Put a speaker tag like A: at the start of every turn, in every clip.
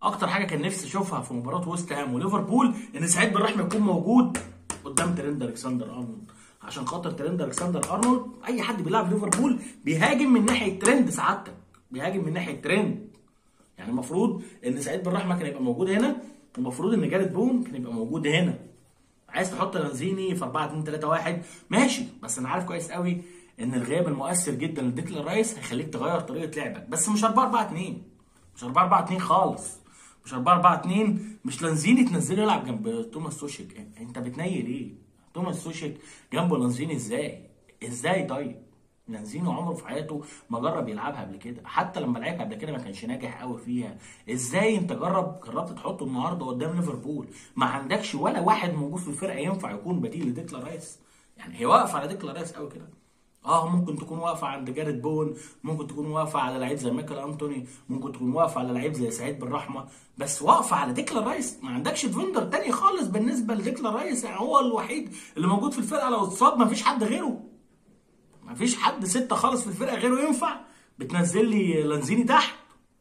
A: اكتر حاجه كان نفسي اشوفها في مباراه ويست هام وليفربول ان سعيد بالرحمه يكون موجود قدام ترند الكسندر ارنولد عشان خاطر ترند الكسندر ارنولد اي حد بيلعب ليفربول بيهاجم من ناحيه ترند سعادتك بيهاجم من ناحيه ترند يعني المفروض ان سعيد بالرحمه كان يبقى موجود هنا المفروض ان جاريت بون كان يبقى موجود هنا عايز تحط لانزيني في 4 2 3 1 ماشي بس انا عارف كويس قوي ان الغياب المؤثر جدا لديكلان رايس هيخليك تغير طريقه لعبك بس مش 4 4 2 مش 4 4 2 خالص مش 4 4 2 مش لانزيني تنزله يلعب جنب توماس سوشيك انت بتنيل ايه؟ توماس سوشيك جنبه لانزيني ازاي؟ ازاي طيب؟ لانزيني عمره في حياته ما جرب يلعبها قبل كده حتى لما لعبها قبل كده ما كانش ناجح قوي فيها ازاي انت جرب جربت تحطه النهارده قدام ليفربول ما عندكش ولا واحد موجود في الفرقه ينفع يكون بديل لديكلان رايس يعني هي واقفه على ديكلان رايس قوي كده اه ممكن تكون واقفه عند جاريت بون ممكن تكون واقفه على لعيب زي مايكل انتوني ممكن تكون واقفه على لعيب زي سعيد بالرحمه بس واقفه على ديكلان رايس ما عندكش ديفندر تاني خالص بالنسبه لديكلان رايس يعني هو الوحيد اللي موجود في الفرقه لو اتصاب ما فيش حد غيره ما فيش حد ستة خالص في الفرقة غيره ينفع بتنزل لي لانزيني تحت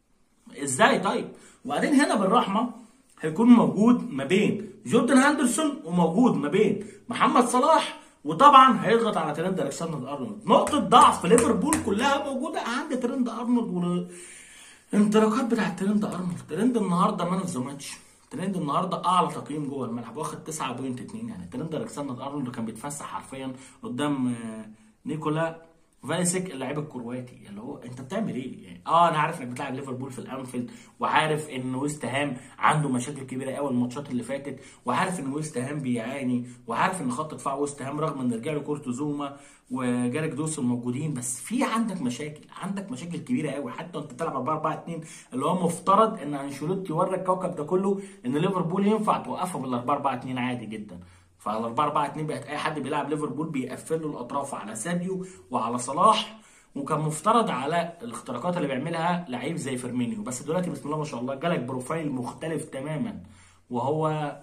A: ازاي طيب وبعدين هنا بالرحمة هيكون موجود ما بين جوردن هاندرسون وموجود ما بين محمد صلاح وطبعا هيضغط على ترند الكسندر ارنولد نقطة ضعف ليفربول كلها موجودة عند ترند ارنولد والانطلاقات بتاعت ترند ارنولد ترند النهارده مان اوف ذا ماتش ترند النهارده اعلى تقييم جوه الملعب واخد 9.2 يعني ترند الكسندر ارنولد كان بيتفسح حرفيا قدام نيكولا فاليسيك اللاعب الكرواتي اللي هو انت بتعمل ايه؟ يعني اه انا عارف انك بتلعب ليفربول في الانفيلد وعارف ان ويست هام عنده مشاكل كبيره قوي الماتشات اللي فاتت وعارف ان ويست هام بيعاني وعارف ان خط دفاع ويست هام رغم ان رجع له كورتو زوما وجارك دوسل موجودين بس في عندك مشاكل عندك مشاكل كبيره قوي حتى انت بتلعب 4 4 2 اللي هو مفترض ان انشيلوتي ورى الكوكب ده كله ان ليفربول ينفع توقفها بال 4 4 2 عادي جدا فعلى 4 4 2 بقت اي حد بيلعب ليفربول بيقفل له الاطراف على ساديو وعلى صلاح وكان مفترض على الاختراقات اللي بيعملها لعيب زي فيرمينيو بس دلوقتي بسم الله ما شاء الله جالك بروفايل مختلف تماما وهو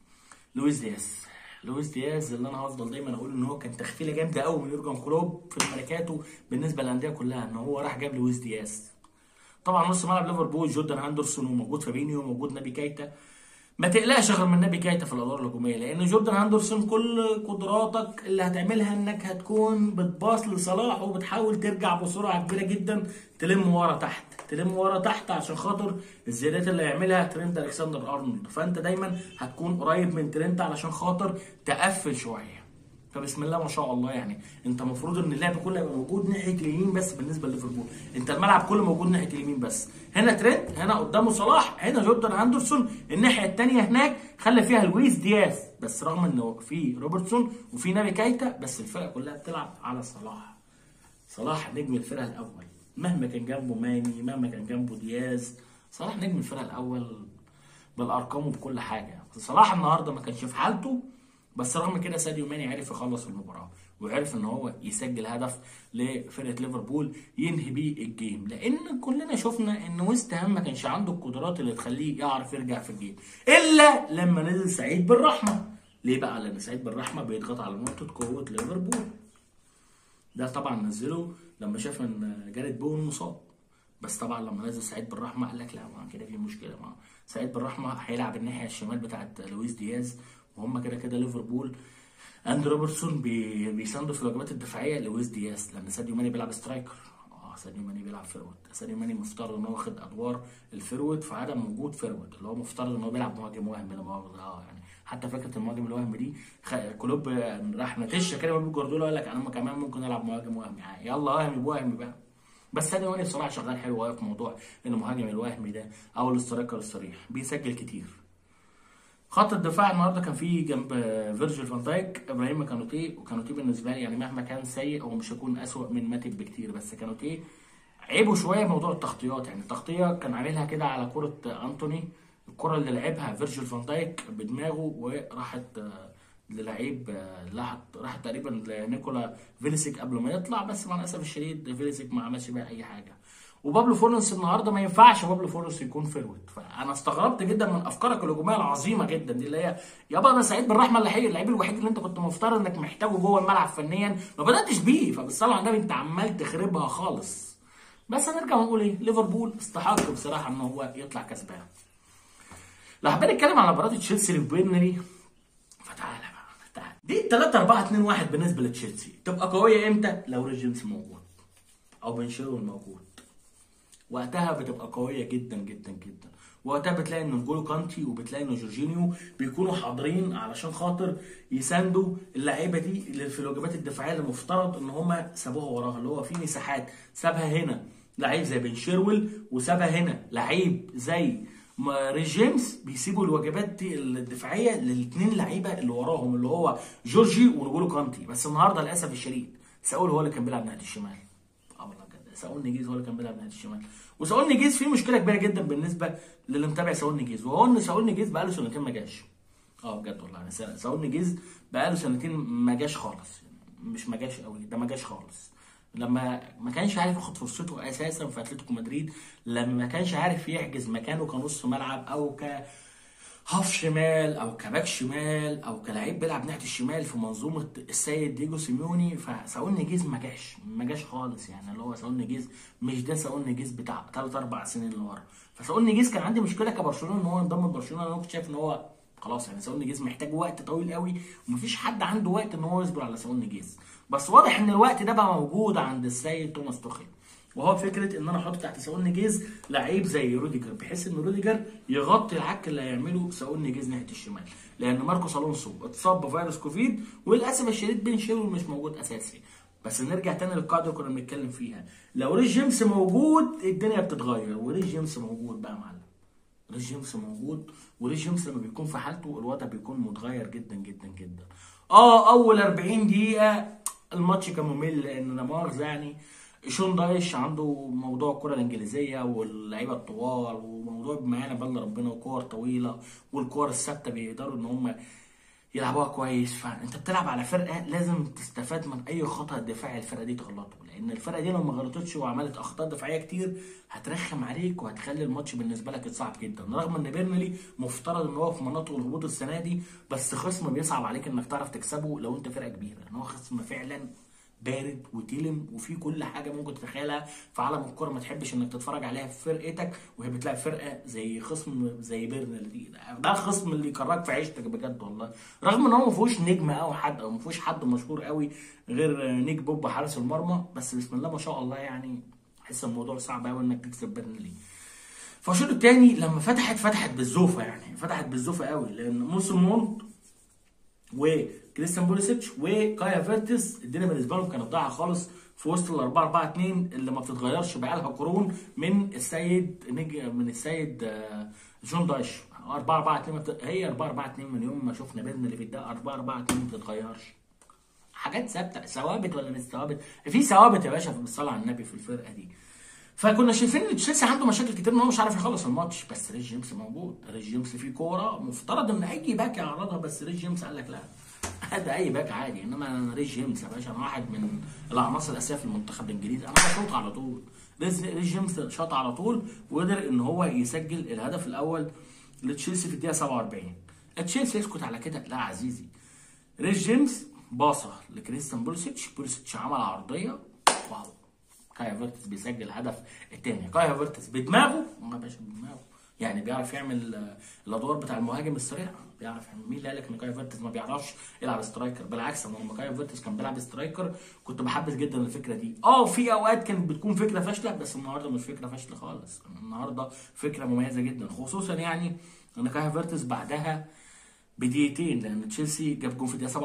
A: لويس دياز لويس دياز اللي انا هفضل دايما اقول ان هو كان تخفيله جامده قوي من يورجن كلوب في ملكاته بالنسبه للانديه كلها ان هو راح جاب لويس دياز طبعا نص ملعب ليفربول جوردن هاندرسون وموجود فابينيو وموجود نبي كايتا ما تقلقش غير من نبي كايتا في الادوار الهجوميه لان جوردن هاندرسون كل قدراتك اللي هتعملها انك هتكون بتباص لصلاح وبتحاول ترجع بسرعه كبيره جدا تلم ورا تحت تلم ورا تحت عشان خاطر الزيادات اللي هيعملها ترينت الكسندر ارنولد فانت دايما هتكون قريب من ترينت علشان خاطر تقفل شويه فبسم الله ما شاء الله يعني انت المفروض ان اللعب كله يبقى موجود ناحيه اليمين بس بالنسبه لليفربول انت الملعب كله موجود ناحيه اليمين بس هنا ترينت هنا قدامه صلاح هنا جوردن هاندرسون الناحيه الثانيه هناك خلى فيها لويس دياز بس رغم انه في روبرتسون وفي نبي كايتا بس الفرقه كلها بتلعب على صلاح صلاح نجم الفرقه الاول مهما كان جنبه ماني مهما كان جنبه دياز صلاح نجم الفرقه الاول بالارقام وبكل حاجه صلاح النهارده ما كانش في حالته بس رغم كده ساديو ماني عرف يخلص المباراه وعرف ان هو يسجل هدف لفرقه ليفربول ينهي بيه الجيم لان كلنا شفنا ان ويست هام ما كانش عنده القدرات اللي تخليه يعرف يرجع في الجيم الا لما نزل سعيد بالرحمه ليه بقى لان سعيد بالرحمه بيضغط على نقطه قوه ليفربول ده طبعا نزله لما شاف ان جاريت بون مصاب بس طبعا لما نزل سعيد بالرحمه قال لك لا ما كده في مشكله ما سعيد بالرحمه هيلعب الناحيه الشمال بتاعت لويس دياز وهم كده كده ليفربول اندرو روبرتسون بي... بيساندوا في الواجبات الدفاعيه لويس دياز لان ساديو ماني بيلعب سترايكر اه ساديو ماني بيلعب فيرود ساديو ماني مفترض ان هو واخد ادوار الفيرود في عدم وجود فيرود اللي هو مفترض ان هو بيلعب مهاجم وهم لا مؤاخذه اه يعني حتى فكره المهاجم الوهم دي خ... كلوب راح نتش كده بيب جوارديولا قال لك انا كمان ممكن العب مهاجم وهمي يعني يلا وهمي بوهمي بقى بس ساديو ماني بصراحه شغال حلو قوي في موضوع ان المهاجم الوهمي ده او الاسترايكر الصريح بيسجل كتير خط الدفاع النهارده كان فيه جنب فيرجيل فان دايك ابراهيم كانوتيه وكانوتيه بالنسبه لي يعني مهما كان سيء هو مش هيكون اسوء من ماتب بكتير بس كانوتيه عيبه شويه موضوع التغطيات يعني التغطيه كان عاملها كده على كره انتوني الكره اللي لعبها فيرجيل فان دايك بدماغه وراحت للعيب راحت راحت تقريبا لنيكولا فيليسيك قبل ما يطلع بس مع الاسف الشديد فيليسيك ما عملش بقى اي حاجه وبابلو فورنس النهارده ما ينفعش بابلو فورنس يكون فيرود فانا استغربت جدا من افكارك الهجوميه العظيمه جدا دي اللي هي يابا انا سعيد بالرحمه اللحيه اللعيب الوحيد اللي انت كنت مفترض انك محتاجه جوه الملعب فنيا ما بداتش بيه فبالصلاه على النبي انت عمال تخربها خالص بس هنرجع ونقول ايه ليفربول استحق بصراحه ان هو يطلع كسبان لو حابين نتكلم على مباراه تشيلسي وبيرنلي فتعالى بقى تعالى دي 3 4 2 1 بالنسبه لتشيلسي تبقى قويه امتى لو ريجنس موجود او بن شيرون موجود وقتها بتبقى قويه جدا جدا جدا وقتها بتلاقي ان نجولو كانتي وبتلاقي ان جورجينيو بيكونوا حاضرين علشان خاطر يساندوا اللعيبه دي اللي في الواجبات الدفاعيه اللي المفترض ان هم سابوها وراها اللي هو في مساحات سابها هنا لعيب زي بن شيرويل وسابها هنا لعيب زي ما ريس جيمس بيسيبوا الواجبات دي الدفاعيه للاثنين لعيبه اللي وراهم اللي هو جورجي ونجولو كانتي بس النهارده للاسف الشديد ساول هو اللي كان بيلعب ناحيه الشمال اه والله بجد ساول نجيز هو اللي كان بيلعب ناحيه الشمال وساول نجيز فيه مشكله كبيره جدا بالنسبه للي متابع ساول نجيز وهو ان ساول نجيز بقاله سنتين ما جاش اه بجد والله انا سا- ساول نجيز بقاله سنتين ما جاش خالص مش ما جاش قوي ده ما جاش خالص لما ما كانش عارف ياخد فرصته اساسا في اتلتيكو مدريد لما ما كانش عارف يحجز مكانه كنص ملعب او ك هاف شمال او كباك شمال او كلاعب بيلعب ناحيه الشمال في منظومه السيد ديجو سيميوني فساول نجيز ما جاش ما جاش خالص يعني اللي هو ساول نجيز مش ده ساول نجيز بتاع ثلاث اربع سنين اللي ورا فساول نجيز كان عندي مشكله كبرشلونه ان هو انضم لبرشلونه انا كنت شايف ان هو خلاص يعني ساول نجيز محتاج وقت طويل قوي ومفيش حد عنده وقت ان هو يصبر على ساول نجيز بس واضح ان الوقت ده بقى موجود عند السيد توماس توخيل وهو فكره ان انا احط تحت ساول نجيز لعيب زي روديجر بحيث ان روديجر يغطي العك اللي هيعمله ساول نجيز ناحيه الشمال لان ماركوس الونسو اتصاب بفيروس كوفيد وللاسف الشديد بين شيرو مش موجود اساسي بس نرجع تاني للقاعده اللي كنا بنتكلم فيها لو ريس جيمس موجود الدنيا بتتغير وريس جيمس موجود بقى يا معلم ريس جيمس موجود وريس جيمس لما بيكون في حالته الوضع بيكون متغير جدا جدا جدا اه اول 40 دقيقه الماتش كان ممل لان لا مؤاخذه يعني شون دايش عنده موضوع الكره الانجليزيه واللعيبه الطوال وموضوع ما يعلم بالله ربنا وكور طويله والكور الثابته بيقدروا ان هم يلعبوها كويس فانت بتلعب على فرقه لازم تستفاد من اي خطا دفاعي الفرقه دي تغلطه لان الفرقه دي لو ما غلطتش وعملت اخطاء دفاعيه كتير هترخم عليك وهتخلي الماتش بالنسبه لك صعب جدا رغم ان بيرنلي مفترض ان هو في مناطق الهبوط السنه دي بس خصم بيصعب عليك انك تعرف تكسبه لو انت فرقه كبيره ان هو خصم فعلا بارد وتلم وفي كل حاجه ممكن تتخيلها في عالم الكوره ما تحبش انك تتفرج عليها في فرقتك وهي بتلعب فرقه زي خصم زي بيرنل دي ده الخصم اللي يكرهك في عيشتك بجد والله رغم ان هو ما فيهوش نجم او حد او ما فيهوش حد مشهور قوي غير نيك بوب حارس المرمى بس بسم الله ما شاء الله يعني احس الموضوع صعب قوي انك تكسب بيرنلي فالشوط الثاني لما فتحت فتحت بالزوفه يعني فتحت بالزوفه قوي لان موسم مونت وكريستيان بوليسيتش وكايا فيرتس الدنيا بالنسبه لهم كانت ضايعه خالص في وسط ال 4 4 2 اللي ما بتتغيرش بقالها قرون من السيد نج... من السيد آه، جون دايش 4 4 2 ما بت... هي 4 4 2 من يوم ما شفنا بيرن اللي في الدقيقه 4 4 2 ما بتتغيرش حاجات ثابته ثوابت ولا مش ثوابت في ثوابت يا باشا في الصلاه على النبي في الفرقه دي فكنا شايفين ان تشيلسي عنده مشاكل كتير ان هو مش عارف يخلص الماتش بس ريس جيمس موجود ريس جيمس فيه كوره مفترض ان اي باك يعرضها بس ريس جيمس قال لك لا هذا اي باك عادي انما انا ريس جيمس يا باشا انا واحد من العناصر الاساسيه في المنتخب الانجليزي انا بشوط على طول ريس ريس جيمس شاط على طول وقدر ان هو يسجل الهدف الاول لتشيلسي في الدقيقه 47 تشيلسي يسكت على كده لا عزيزي ريس جيمس باصه لكريستيان بوليسيتش بوليسيتش عمل عرضيه واو كايا فيرتس بيسجل الهدف الثاني كايا فيرتس بدماغه ما باشا بدماغه يعني بيعرف يعمل آه، الادوار بتاع المهاجم السريع بيعرف يعمل مين اللي قال لك ان كايا فيرتس ما بيعرفش يلعب سترايكر بالعكس انا لما كايا فيرتس كان بيلعب سترايكر كنت بحبذ جدا الفكره دي اه في اوقات كانت بتكون فكره فاشله بس النهارده مش فكره فاشله خالص النهارده فكره مميزه جدا خصوصا يعني ان كايا فيرتس بعدها بدقيقتين لان تشيلسي جاب جون في الدقيقه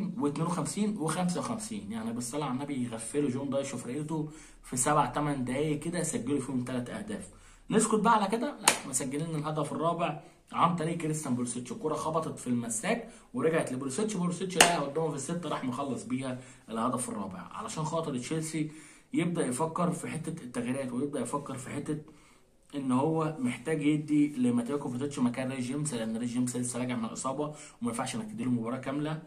A: 47 و52 و55 يعني بالصلاه على النبي يغفلوا جون دايش وفرقته في سبع ثمان دقائق كده سجلوا فيهم ثلاث اهداف نسكت بقى على كده لا مسجلين الهدف الرابع عن طريق كريستيان بولسيتش الكره خبطت في المساك ورجعت لبولسيتش بولسيتش لقاها قدامه في السته راح مخلص بيها الهدف الرابع علشان خاطر تشيلسي يبدا يفكر في حته التغييرات ويبدا يفكر في حته ان هو محتاج يدي لماتيو كوفيتش مكان ريس جيمس لان ريس جيمس لسه راجع من الاصابه وما ينفعش انك تديله مباراه كامله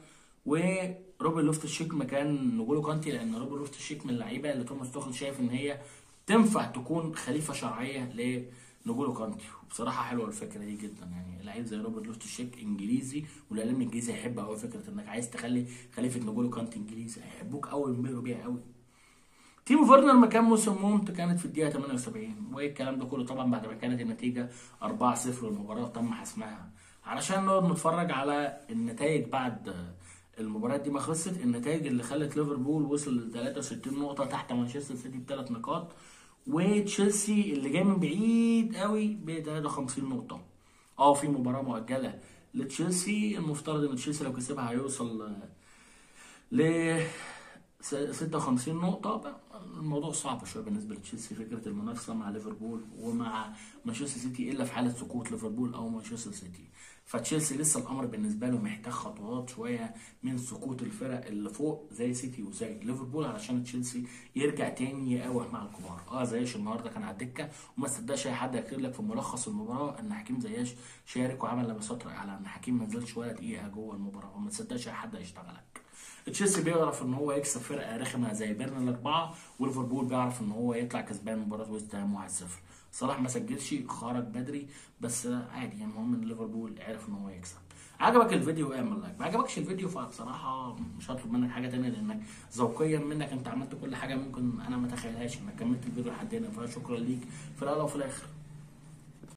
A: وروبن لوفت الشيك مكان نجولو كانتي لان روبن لوفت الشيك من اللعيبه اللي توماس توخل شايف ان هي تنفع تكون خليفه شرعيه لنجولو كانتي وبصراحه حلوه الفكره دي جدا يعني لعيب زي روبرت لوفت الشيك انجليزي والاعلام الانجليزي هيحب قوي فكره انك عايز تخلي خليفه نجولو كانتي انجليزي هيحبوك قوي وينبهروا بيها قوي تيمو فيرنر مكان موسم مونت كانت في الدقيقه 78 والكلام ده كله طبعا بعد ما كانت النتيجه 4-0 والمباراه تم حسمها علشان نقعد نتفرج على النتائج بعد المباريات دي ما خلصت النتائج اللي خلت ليفربول وصل ل 63 نقطه تحت مانشستر سيتي بثلاث نقاط وتشيلسي اللي جاي من بعيد قوي ب 53 نقطه اه في مباراه مؤجله لتشيلسي المفترض ان تشيلسي لو كسبها هيوصل ل 56 نقطة بقى الموضوع صعب شوية بالنسبة لتشيلسي فكرة المنافسة مع ليفربول ومع مانشستر سيتي إلا في حالة سقوط ليفربول أو مانشستر سيتي فتشيلسي لسه الأمر بالنسبة له محتاج خطوات شوية من سقوط الفرق اللي فوق زي سيتي وزي ليفربول علشان تشيلسي يرجع تاني يقاوح مع الكبار اه زياش النهارده كان على الدكة وما تصدقش أي حد هيكتب لك في ملخص المباراة إن حكيم زياش شارك وعمل لمسات على إن حكيم ما نزلش ولا دقيقة جوه المباراة وما تصدقش أي حد هيشتغلك تشيلسي بيعرف ان هو يكسب فرقه رخمه زي بيرن الاربعه وليفربول بيعرف ان هو يطلع كسبان مباراه ويست هام 1-0 صلاح ما سجلش خرج بدري بس عادي يعني المهم ان ليفربول عرف ان هو يكسب عجبك الفيديو اعمل لايك ما عجبكش الفيديو فبصراحه مش هطلب منك حاجه تانية لانك ذوقيا منك انت عملت كل حاجه ممكن انا ما اتخيلهاش انك كملت الفيديو لحد هنا فشكرا ليك في الاول وفي الاخر